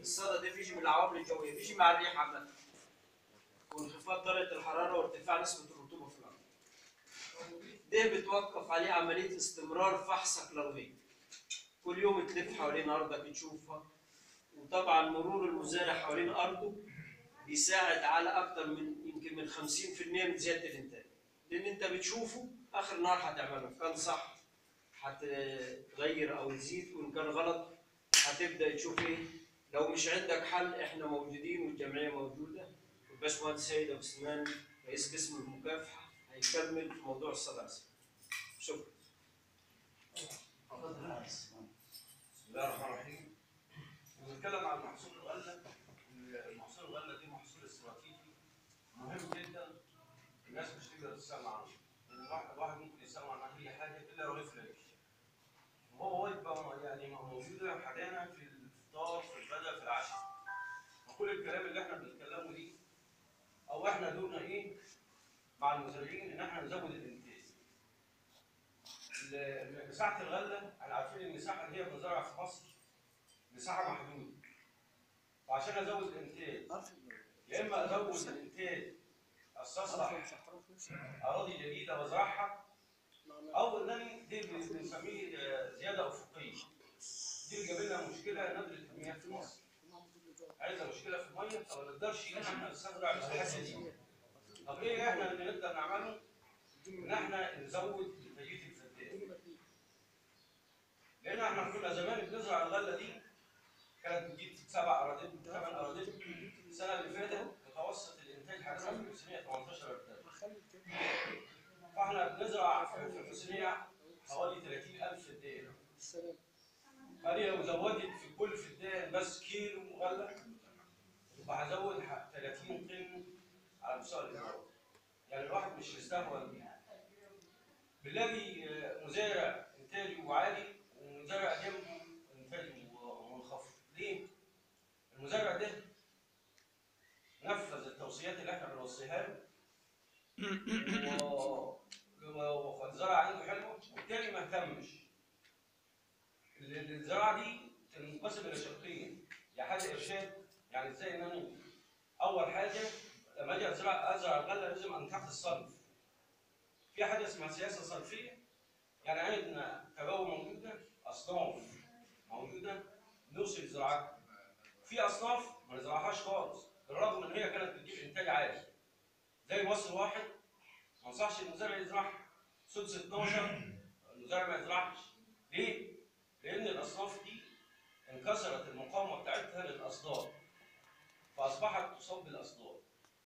الصدى ده بيجي من العوامل الجويه بيجي مع الريح عامه وانخفاض درجه الحراره وارتفاع نسبه الرطوبه في الارض ده بتوقف عليه عمليه استمرار فحصك للغيط كل يوم تلف حوالين ارضك تشوفها وطبعا مرور المزارع حوالين ارضه بيساعد على اكتر من يمكن من 50% من زياده الانتاج لان انت بتشوفه اخر نهار هتعمله كان صح هتغير او تزيد وان كان غلط هتبدا تشوف ايه لو مش عندك حل احنا موجودين والجمعيه موجوده والباشمهندس سيد ابو سليمان رئيس قسم المكافحه هيكمل في موضوع السلاسل شكرا بسم الله الرحمن الرحيم. بنتكلم عن محصول الغله. المحصول الغله دي محصول استراتيجي مهم جدا الناس مش تقدر تستغنى عنه. لان الواحد الواحد ممكن يستغنى عن اي حاجه الا رغيف العيش. وهو وجبه يعني موجوده حاليا في الفطار في الغداء في العشاء. وكل الكلام اللي احنا بنتكلمه دي او احنا دورنا ايه مع المزارعين ان احنا نزود الانتاج. ال- مساحه الغله احنا عارفين المساحه اللي هي بنزرع في مصر مساحه محدوده وعشان ازود الانتاج يا اما ازود الانتاج استصلح اراضي جديده وازرعها او انني دي اللي بنسميه آه، زياده افقيه دي اللي جاب لنا مشكله ندره المياه في مصر عايزه مشكله في الميه فما نقدرش ان احنا نستزرع المساحه دي طب ايه احنا اللي نقدر نعمله؟ ان احنا نزود انتاجيه الفدان لان احنا كنا زمان بنزرع الغله دي كانت بتجيب سبع اراضي ثمان اراضي السنه اللي فاتت متوسط الانتاج حاليا في الحسينيه 18 فدان فاحنا بنزرع في في الحسينيه حوالي 30000 فدان هذه لو زودت في كل فدان بس كيلو غله يبقى هزود ح- 30 طن على مستوى الإدارة. يعني الواحد مش مستهون بيه. بنلاقي آه، مزارع انتاجه عالي ومزارع جنبه انتاجه منخفض. ليه؟ المزارع ده نفذ التوصيات اللي احنا بنوصيها له و- و- والزرع عنده حلوه والتاني ما اهتمش. ال- ال- الزراعه دي تنقسم الى شقين، يا حاجه ارشاد يعني ازاي ان انا اول حاجه لما اجي ازرع ازرع الغله لازم انتقي الصنف. في حاجه اسمها سياسه صنفيه يعني عندنا تجاوب موجوده اصناف موجوده نوصل زراعتها. في اصناف ما نزرعهاش خالص بالرغم ان هي كانت بتجيب انتاج عالي. زي مصر واحد ما انصحش المزارع يزرعها. سدس 12 المزارع ما يزرعش. ليه؟ لان الاصناف دي انكسرت المقاومه بتاعتها للاصدار. فاصبحت تصاب بالاصدار.